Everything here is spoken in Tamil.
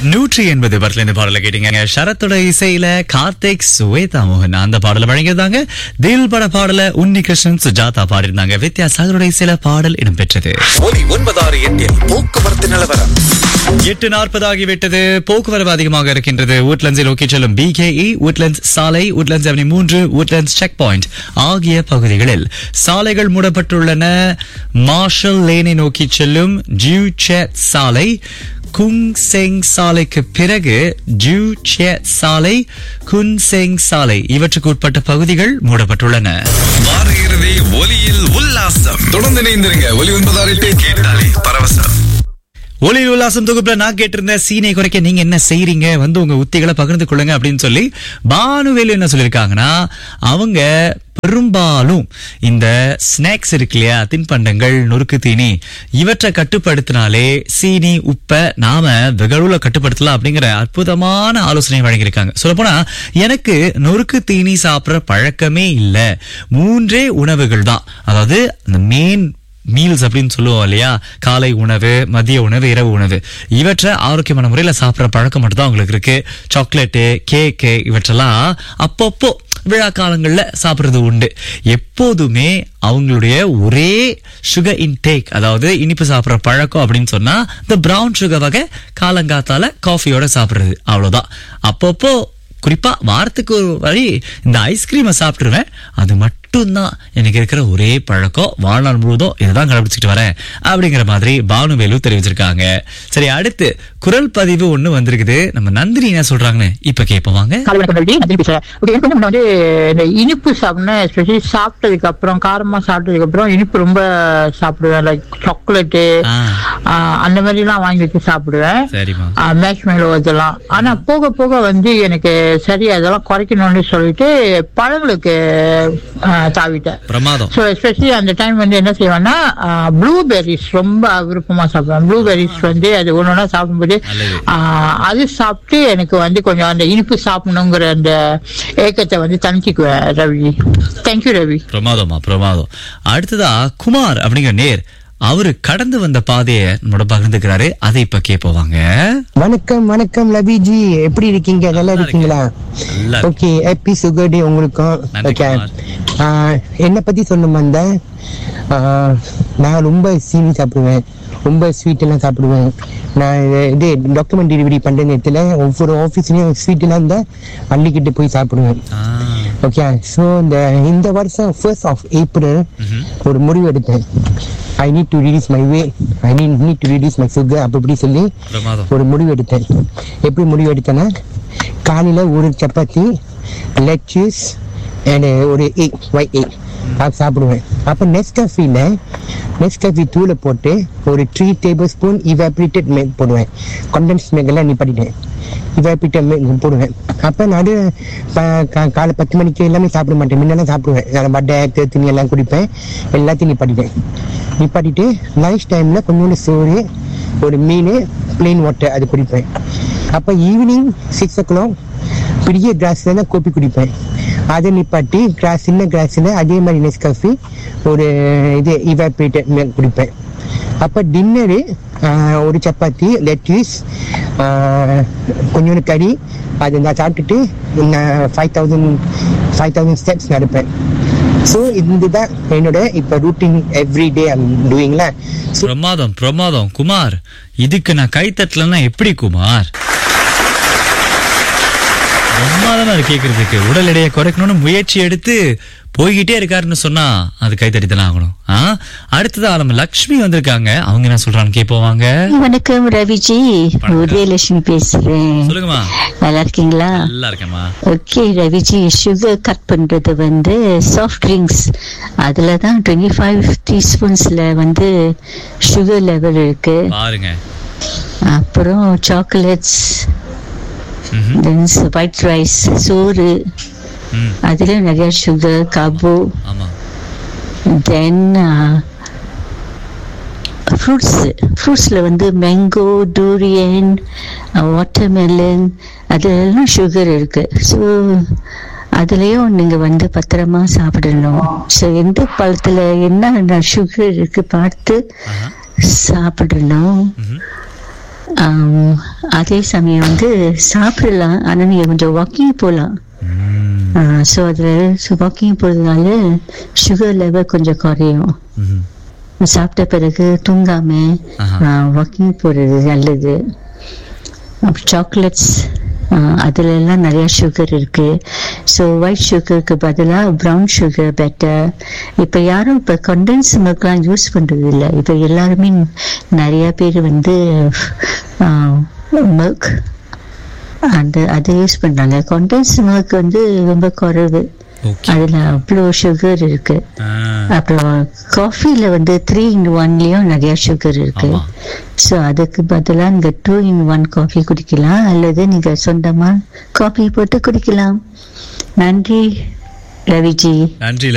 நூற்றி எண்பது படத்துல இந்த பாடல கேட்டீங்க சரத்தோட இசையில கார்த்திக் சுவேதா மோகன் அந்த பாடல வழங்கியிருந்தாங்க தில் பட பாடல உன்னி கிருஷ்ணன் சுஜாதா பாடியிருந்தாங்க வித்யாசாகரோட இசையில பாடல் இடம்பெற்றது ஒலி ஒன்பதாறு எட்டில் போக்குவரத்து நிலவரம் எட்டு நாற்பது ஆகிவிட்டது போக்குவரவு அதிகமாக இருக்கின்றது உட்லண்ட்ஸை நோக்கி செல்லும் பிகேஇ உட்லண்ட்ஸ் சாலை உட்லண்ட்ஸ் அவனி மூன்று உட்லண்ட்ஸ் செக் பாயிண்ட் ஆகிய பகுதிகளில் சாலைகள் மூடப்பட்டுள்ளன மார்ஷல் லேனை நோக்கி செல்லும் ஜூ சேட் சாலை குங் செங் சாலைக்கு பிறகு ஜூ சேட் சாலை குன் செங் சாலை இவற்றுக்கு உட்பட்ட பகுதிகள் மூடப்பட்டுள்ளன வார இறுதி ஒலியில் உல்லாசம் தொடர்ந்து இணைந்திருங்க ஒலி ஒன்பதாறு எட்டு கேட்டாலே பரவசம் ஒளி உல்லாசம் தொகுப்புல நான் கேட்டிருந்தேன் சீனை குறைக்க நீங்க என்ன செய்றீங்க வந்து உங்க உத்திகளை பகிர்ந்து கொள்ளுங்க அப்படின்னு சொல்லி பானுவேலு என்ன சொல்லியிருக்காங்கன்னா அவங்க பெரும்பாலும் இந்த ஸ்நாக்ஸ் இருக்கு இல்லையா தின்பண்டங்கள் நொறுக்கு தீனி இவற்றை கட்டுப்படுத்தினாலே சீனி உப்பை நாம வெகுளவுல கட்டுப்படுத்தலாம் அப்படிங்கிற அற்புதமான ஆலோசனை வழங்கியிருக்காங்க சொல்லப்போனா எனக்கு நொறுக்கு தீனி சாப்பிடுற பழக்கமே இல்லை மூன்றே உணவுகள் தான் அதாவது அந்த மெயின் மீல்ஸ் அப்படின்னு சொல்லுவோம் இல்லையா காலை உணவு மதிய உணவு இரவு உணவு இவற்றை ஆரோக்கியமான முறையில சாப்பிடுற பழக்கம் மட்டும் தான் உங்களுக்கு இருக்கு சாக்லேட்டு கேக்கு இவற்றெல்லாம் அப்பப்போ விழா காலங்கள்ல சாப்பிடுறது உண்டு எப்போதுமே அவங்களுடைய ஒரே சுகர் இன்டேக் அதாவது இனிப்பு சாப்பிடுற பழக்கம் அப்படின்னு சொன்னா இந்த பிரவுன் சுகர் வகை காலங்காத்தால காஃபியோட சாப்பிடுறது அவ்வளவுதான் அப்பப்போ குறிப்பா வாரத்துக்கு ஒரு வழி இந்த ஐஸ்கிரீமை சாப்பிட்டுருவேன் அது மட்டும்தான் எனக்கு இருக்கிற ஒரே பழக்கம் வாழ்நாள் முழுவதும் இதுதான் கடைபிடிச்சிட்டு வரேன் அப்படிங்கிற மாதிரி பானுவேலு தெரிவிச்சிருக்காங்க சரி அடுத்து குரல் பதிவு ஒண்ணு வந்திருக்குது நம்ம நந்தினி என்ன சொல்றாங்கன்னு இப்ப கேட்போம் வாங்க காலை வணக்கம் ரவி நந்தினி பேசுறேன் ஓகே எனக்கு வந்து முன்ன வந்து இந்த இனிப்பு சாப்பிடணும் எஸ்பெஷலி சாப்பிட்டதுக்கு அப்புறம் காரமா சாப்பிட்டதுக்கு அப்புறம் இனிப்பு ரொம்ப சாப்பிடுவேன் லைக் சாக்லேட்டு ஆ. அந்த மாதிரி எல்லாம் வாங்கி வச்சு சாப்பிடுவேன் சரிம்மா மேஷ் மேலோ இதெல்லாம் ஆனா போக போக வந்து எனக்கு சரி அதெல்லாம் குறைக்கணும்னு சொல்லிட்டு பழங்களுக்கு ஆ, தாவிட்டேன் பிரமாதம் ஸோ எஸ்பெஷலி அந்த டைம் வந்து என்ன செய்வேன்னா ப்ளூபெர்ரிஸ் ரொம்ப விருப்பமா சாப்பிடுவேன் ப்ளூபெர்ரிஸ் வந்து அது ஒன்று ஒன்றா சாப்பிடும்போது நல்லது. ஆஹ், அது சாப்பிட்டு எனக்கு வந்து கொஞ்சம் அந்த இனிப்பு சாப்பிடணுங்கிற அந்த ஏக்கத்தை வந்து தணிச்சிக்குவேன் ரவி தேங்க்யூ ரவி பிரமாதமா பிரமாதம் அடுத்ததா குமார் அப்படிங்கிற நேர் அவரு கடந்து வந்த பாதையை நம்மளோட பகிர்ந்துக்கிறாரு அதை இப்ப கேட்போம் வாங்க வணக்கம் வணக்கம் லபிஜி எப்படி இருக்கீங்க நல்லா இருக்கீங்களா நல்லா இருக்கு. ஓகே ஹாப்பி சுகர் டே உங்களுக்கும் நன்றி, ஓகே குமார். என்னை பத்தி சொன்ன வந்த நான் ரொம்ப சீனி சாப்பிடுவேன் ரொம்ப ஸ்வீட் எல்லாம் சாப்பிடுவேன் நான் இது- இது டாக்குமெண்ட் டெலிவரி பண்ற நேரத்துல ஒவ்வொரு ஆஃபீஸ்லயும் ஸ்வீட் எல்லாம் இருந்தா அள்ளிக்கிட்டு போய் சாப்பிடுவேன் ஆ, ஓகே ஸோ இந்த இந்த வருஷம் ஃபர்ஸ்ட் ஆஃப் ஏப்ரல் ஒரு முடிவு எடுத்தேன் I need to reduce my weight I need need to reduce my sugar அப்படி இப்படி சொல்லி பிரமாதம் ஒரு முடிவு எடுத்தேன் எப்படி முடிவு எடுத்தேன்னா காலையில் ஒரு சப்பாத்தி லெச்சஸ் அண்ட் ஒரு எக் ஒயிட் எக் அது சாப்பிடுவேன் அப்போ நெக்ஸ்ட் காஃபியில் நெக்ஸ்ட் காஃபி தூளை போட்டு ஒரு three tablespoon evaporated milk போடுவேன் கண்டென்ஸ் மில்க் எல்லாம் நிப்பாட்டிட்டேன் இவாப்ரேட்டட் மில்க் போடுவேன் அப்போ நடு ப- கா- காலை பத்து மணிக்கு எல்லாமே சாப்பிட மாட்டேன் முன்னெல்லாம் சாப்பிடுவேன் நான் பட்டை தேத்தினி எல்லாம் குடிப்பேன் எல்லாத்தையும் நிப்பாட்டிட்டேன் நிப்பாட்டிட்டு லஞ்ச் டைமில் கொஞ்சோண்டு சோறு ஒரு மீன் plain வாட்டர் அது குடிப்பேன் அப்போ ஈவினிங் சிக்ஸ் ஓ கிளாக் பெரிய கிளாஸில் தான் கோப்பி குடிப்பேன் அதை நிப்பாட்டி கிளாஸ் சின்ன கிளாஸில் அதே மாதிரி நெஸ் காஃபி ஒரு இது இவாப்ரேட்டட் மில்க் குடிப்பேன் அப்போ டின்னரு ஒரு சப்பாத்தி லெட்டிஸ் கொஞ்சோண்டு கறி அது நான் சாப்பிட்டுட்டு நான் five thousand five thousand steps நடப்பேன் ஸோ இதுதான் என்னோட இப்போ ரூட்டீன் எவ்ரி டே ஐம் டூயிங்ல ஸோ பிரமாதம் பிரமாதம் குமார் இதுக்கு நான் கை தட்டலன்னா எப்படி குமார் பிரமாதமா இருக்கு கேக்குறதுக்கு உடல் எடையை குறைக்கணும்னு முயற்சி எடுத்து போய்கிட்டே இருக்காருன்னு சொன்னா அது கை தட்டித்தானே ஆகணும் ஆ? அடுத்ததா நம்ம லக்ஷ்மி வந்திருக்காங்க அவங்க என்ன சொல்றான்னு கேட்போம் வாங்க வணக்கம் ரவிஜி உதயலட்சுமி பேசுறேன் சொல்லுங்கம்மா நல்லா இருக்கீங்களா நல்லா இருக்கேம்மா ஓகே ரவிஜி சுகர் கட் பண்றது வந்து சாஃப்ட் ட்ரிங்க்ஸ் அதுல தான் டுவெண்ட்டி ஃபைவ் டீஸ்பூன்ஸ்ல வந்து சுகர் லெவல் இருக்கு பாருங்க அப்புறம் சாக்லேட்ஸ் ம்ஹும். ஒயிட் ரைஸ் சோறு ம், அதுல நிறைய சுகர் காபு ஆமா தென் ஃப்ரூட்ஸ் ஃப்ரூட்ஸில் வந்து மேங்கோ டூரியன் வாட்டர்மெலன் அதெல்லாம் சுகர் இருக்கு ஸோ அதுலேயும் நீங்கள் வந்து பத்திரமா சாப்பிடணும் ஸோ எந்த பழத்தில் என்ன சுகர் இருக்கு பார்த்து ஆஹா. சாப்பிடணும் ம்ஹும். ஆம், அதே சமயம் வந்து சாப்பிடலாம் ஆனால் நீங்கள் கொஞ்சம் வாக்கிங் போகலாம் ஸோ அதில் வாக்கிங் போகிறதுனால சுகர் லெவல் கொஞ்சம் குறையும் ம்ஹும். சாப்பிட்ட பிறகு தூங்காம ஆஹா. வாக்கிங் போகிறது நல்லது அப்புறம் சாக்லேட்ஸ் அதுல எல்லாம் நிறைய சுகர் இருக்கு ஸோ ஒயிட் சுகருக்கு பதிலாக ப்ரௌன் சுகர் பெட்டர் இப்போ யாரும் இப்போ கண்டென்ஸ் மில்க்லாம் யூஸ் பண்ணுறது இல்லை இப்போ எல்லாருமே நிறைய பேர் வந்து மில்க் அந்த அதை யூஸ் பண்ணுறாங்க கண்டென்ஸ் மில்க் வந்து ரொம்ப குறைவு ஓகே அதில் அவ்வளோ சுகர் இருக்கு ஆ, அப்புறம் காஃபில வந்து த்ரீ இன் ஒன்லயும் நிறைய சுகர் இருக்கு ஆமா. ஸோ அதுக்கு பதிலாக நீங்க டூ இன் ஒன் காஃபி குடிக்கலாம் அல்லது நீங்க சொந்தமா காஃபி போட்டு குடிக்கலாம் நன்றி ரவிஜி நன்றி